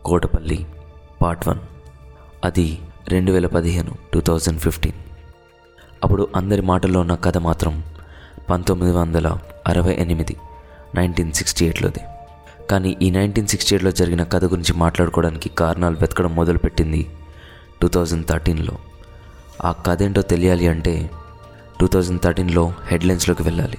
Kotapalli part one అది రెండు వేల పదిహేను టూ థౌజండ్ ఫిఫ్టీన్ అప్పుడు అందరి మాటల్లో ఉన్న కథ మాత్రం పంతొమ్మిది వందల అరవై ఎనిమిది నైన్టీన్ సిక్స్టీ ఎయిట్లోది కానీ ఈ నైన్టీన్ సిక్స్టీ ఎయిట్లో జరిగిన కథ గురించి మాట్లాడుకోవడానికి కారణాలు వెతకడం మొదలుపెట్టింది టూ థౌజండ్ థర్టీన్లో ఆ కథ ఏంటో తెలియాలి అంటే టూ థౌజండ్ థర్టీన్లో హెడ్లైన్స్లోకి వెళ్ళాలి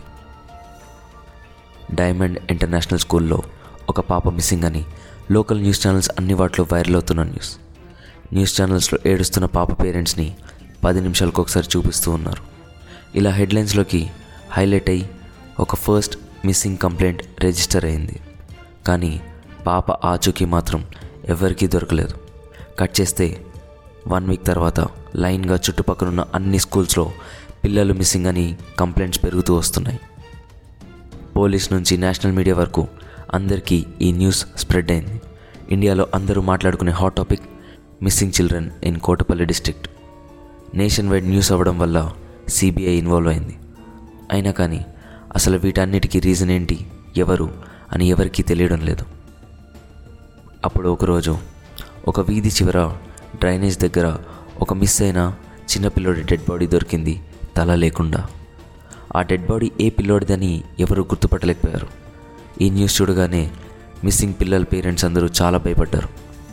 డైమండ్ ఇంటర్నేషనల్ స్కూల్లో ఒక పాప మిస్సింగ్ అని లోకల్ న్యూస్ ఛానల్స్ అన్ని వాటిలో వైరల్ అవుతున్న న్యూస్ న్యూస్ ఛానల్స్లో ఏడుస్తున్న పాప పేరెంట్స్ని పది నిమిషాలకు ఒకసారి చూపిస్తూ ఉన్నారు ఇలా హెడ్లైన్స్లోకి హైలైట్ అయ్యి ఒక ఫస్ట్ మిస్సింగ్ కంప్లైంట్ రిజిస్టర్ అయింది కానీ పాప ఆచూకీ మాత్రం ఎవరికీ దొరకలేదు కట్ చేస్తే వన్ వీక్ తర్వాత లైన్గా చుట్టుపక్కల అన్ని స్కూల్స్లో పిల్లలు మిస్సింగ్ అని కంప్లైంట్స్ పెరుగుతూ వస్తున్నాయి పోలీస్ నుంచి నేషనల్ మీడియా వరకు అందరికీ ఈ న్యూస్ స్ప్రెడ్ అయింది ఇండియాలో అందరూ మాట్లాడుకునే hot topic missing children in Kotapalli district nationwide news అవ్వడం వల్ల సిబిఐ ఇన్వాల్వ్ అయింది అయినా కానీ అసలు వీటన్నిటికీ రీజన్ ఏంటి ఎవరు అని ఎవరికీ తెలియడం లేదు అప్పుడు ఒకరోజు ఒక వీధి చివర డ్రైనేజ్ దగ్గర ఒక మిస్ అయిన చిన్నపిల్లోడి డెడ్ బాడీ దొరికింది తల లేకుండా ఆ డెడ్ బాడీ ఏ పిల్లోడిదని ఎవరు గుర్తుపట్టలేకపోయారు ఈ న్యూస్ చూడగానే మిస్సింగ్ పిల్లల పేరెంట్స్ అందరూ చాలా భయపడ్డారు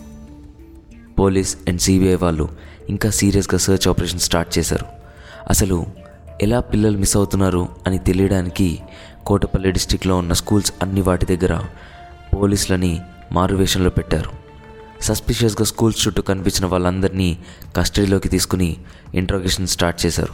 పోలీస్ అండ్ సిబిఐ వాళ్ళు ఇంకా సీరియస్గా సర్చ్ ఆపరేషన్ స్టార్ట్ చేశారు అసలు ఎలా పిల్లలు మిస్ అవుతున్నారు అని తెలియడానికి కోటపల్లి డిస్టిక్లో ఉన్న స్కూల్స్ అన్ని వాటి దగ్గర పోలీసులని మారువేషంలో పెట్టారు సస్పిషియస్గా స్కూల్స్ చుట్టూ కనిపించిన వాళ్ళందరినీ కస్టడీలోకి తీసుకుని ఇంట్రోగేషన్ స్టార్ట్ చేశారు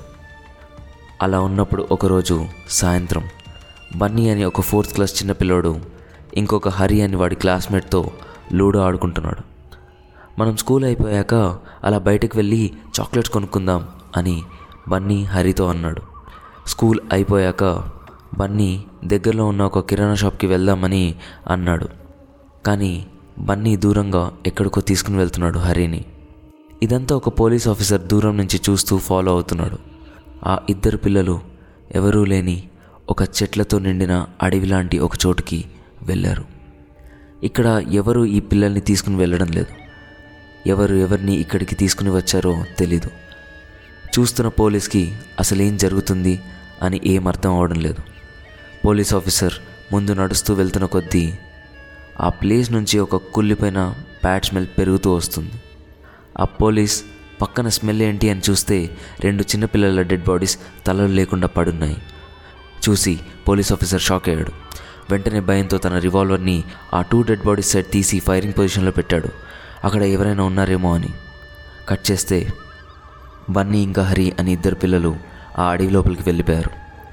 అలా ఉన్నప్పుడు ఒకరోజు సాయంత్రం బన్నీ అని ఒక ఫోర్త్ క్లాస్ చిన్నపిల్లోడు ఇంకొక హరి అని వాడి క్లాస్మేట్తో లూడో ఆడుకుంటున్నాడు మనం స్కూల్ అయిపోయాక అలా బయటకు వెళ్ళి చాక్లెట్స్ కొనుక్కుందాం అని బన్నీ హరితో అన్నాడు స్కూల్ అయిపోయాక బన్నీ దగ్గరలో ఉన్న ఒక కిరాణా షాప్కి వెళ్దామని అన్నాడు కానీ బన్నీ దూరంగా ఎక్కడికో తీసుకుని వెళ్తున్నాడు హరిని ఇదంతా ఒక పోలీస్ ఆఫీసర్ దూరం నుంచి చూస్తూ ఫాలో అవుతున్నాడు ఆ ఇద్దరు పిల్లలు ఎవరూ లేని ఒక చెట్లతో నిండిన అడవి లాంటి ఒక చోటుకి వెళ్ళారు ఇక్కడ ఎవరు ఈ పిల్లల్ని తీసుకుని వెళ్ళడం లేదు ఎవరు ఎవరిని ఇక్కడికి తీసుకుని వచ్చారో తెలీదు చూస్తున్న పోలీస్కి అసలు ఏం జరుగుతుంది అని ఏం అర్థం అవడం లేదు పోలీస్ ఆఫీసర్ ముందు నడుస్తూ వెళ్తున్న కొద్దీ ఆ ప్లేస్ నుంచి ఒక కుళ్ళిపోయిన బ్యాడ్ స్మెల్ పెరుగుతూ వస్తుంది ఆ పోలీస్ పక్కన స్మెల్ ఏంటి అని చూస్తే రెండు చిన్నపిల్లల డెడ్ బాడీస్ తలలు లేకుండా పడున్నాయి చూసి పోలీస్ ఆఫీసర్ షాక్ అయ్యాడు వెంటనే భయంతో తన రివాల్వర్ని ఆ టూ డెడ్ బాడీస్ సైడ్ తీసి ఫైరింగ్ పొజిషన్లో పెట్టాడు అక్కడ ఎవరైనా ఉన్నారేమో అని కట్ చేస్తే బన్నీ ఇంకా హరి అని ఇద్దరు పిల్లలు ఆ అడవి లోపలికి వెళ్ళిపోయారు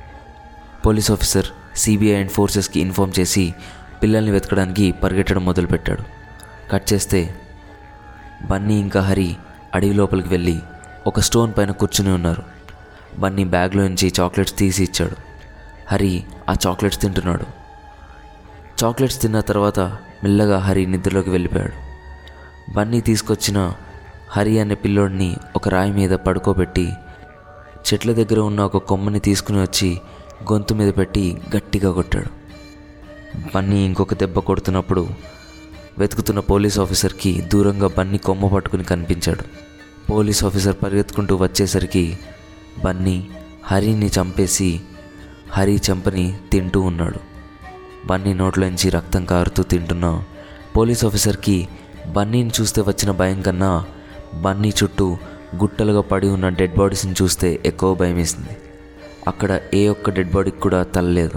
పోలీస్ ఆఫీసర్ సిబిఐ అండ్ ఫోర్సెస్కి ఇన్ఫామ్ చేసి పిల్లల్ని వెతకడానికి పరిగెట్టడం మొదలుపెట్టాడు కట్ చేస్తే బన్నీ ఇంకా హరి అడవి లోపలికి వెళ్ళి ఒక స్టోన్ పైన కూర్చుని ఉన్నారు బన్నీ బ్యాగ్లో నుంచి చాక్లెట్స్ తీసి ఇచ్చాడు హరి ఆ చాక్లెట్స్ తింటున్నాడు చాక్లెట్స్ తిన్న తర్వాత మెల్లగా హరి నిద్రలోకి వెళ్ళిపోయాడు బన్నీ తీసుకొచ్చిన హరి అనే పిల్లోడిని ఒక రాయి మీద పడుకోబెట్టి చెట్ల దగ్గర ఉన్న ఒక కొమ్మని తీసుకుని వచ్చి గొంతు మీద పెట్టి గట్టిగా కొట్టాడు బన్నీ ఇంకొక దెబ్బ కొడుతున్నప్పుడు వెతుకుతున్న పోలీస్ ఆఫీసర్కి దూరంగా బన్నీ కొమ్మ పట్టుకుని కనిపించాడు పోలీస్ ఆఫీసర్ పరిగెత్తుకుంటూ వచ్చేసరికి బన్నీ హరిని చంపేసి హరి చెంపని తింటూ ఉన్నాడు బన్నీ నోట్లోంచి రక్తం కారుతూ తింటున్న పోలీస్ ఆఫీసర్కి బన్నీని చూస్తే వచ్చిన భయం కన్నా బన్నీ చుట్టూ గుట్టలుగా పడి ఉన్న డెడ్ బాడీస్ని చూస్తే ఎక్కువ భయం వేసింది అక్కడ ఏ ఒక్క డెడ్ బాడీకి కూడా తలలేదు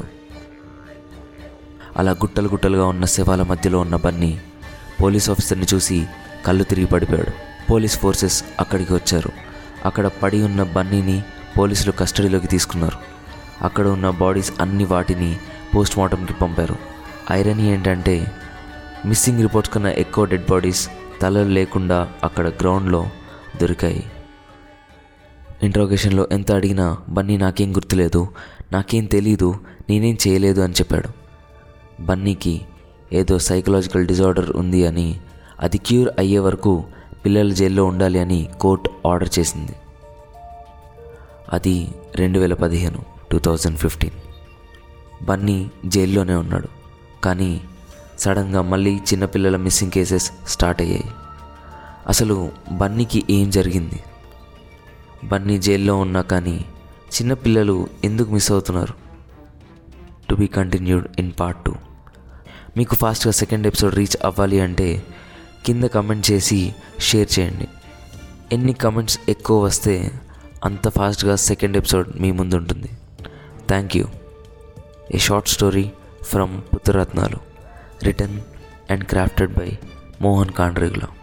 అలా గుట్టలు గుట్టలుగా ఉన్న శవాల మధ్యలో ఉన్న బన్నీ పోలీస్ ఆఫీసర్ని చూసి కళ్ళు తిరిగి పడిపోయాడు పోలీస్ ఫోర్సెస్ అక్కడికి వచ్చారు అక్కడ పడి ఉన్న బన్నీని పోలీసులు కస్టడీలోకి తీసుకున్నారు అక్కడ ఉన్న బాడీస్ అన్ని వాటిని పోస్ట్ మార్టంకి పంపారు ఐరనీ ఏంటంటే మిస్సింగ్ రిపోర్ట్స్ కన్నా ఎక్కువ డెడ్ బాడీస్ తలలు లేకుండా అక్కడ గ్రౌండ్లో దొరికాయి ఇంట్రోగేషన్లో ఎంత అడిగినా బన్నీ నాకేం గుర్తులేదు నాకేం తెలీదు నేనేం చేయలేదు అని చెప్పాడు బన్నీకి ఏదో సైకలాజికల్ డిజార్డర్ ఉంది అని అది క్యూర్ అయ్యే వరకు పిల్లలు జైల్లో ఉండాలి అని కోర్టు ఆర్డర్ చేసింది అది రెండు వేల పదిహేను టూ థౌజండ్ ఫిఫ్టీన్ బన్నీ జైల్లోనే ఉన్నాడు కానీ సడన్గా మళ్ళీ చిన్నపిల్లల మిస్సింగ్ కేసెస్ స్టార్ట్ అయ్యాయి అసలు బన్నీకి ఏం జరిగింది బన్నీ జైల్లో ఉన్నా కానీ చిన్నపిల్లలు ఎందుకు మిస్ అవుతున్నారు to be continued in part two మీకు ఫాస్ట్గా సెకండ్ ఎపిసోడ్ రీచ్ అవ్వాలి అంటే కింద కమెంట్ చేసి షేర్ చేయండి ఎన్ని కమెంట్స్ ఎక్కువ వస్తే అంత ఫాస్ట్గా సెకండ్ ఎపిసోడ్ మీ ముందు ఉంటుంది thank you a short story from పుత్రరత్నాలు written and crafted by Mohan Kandregula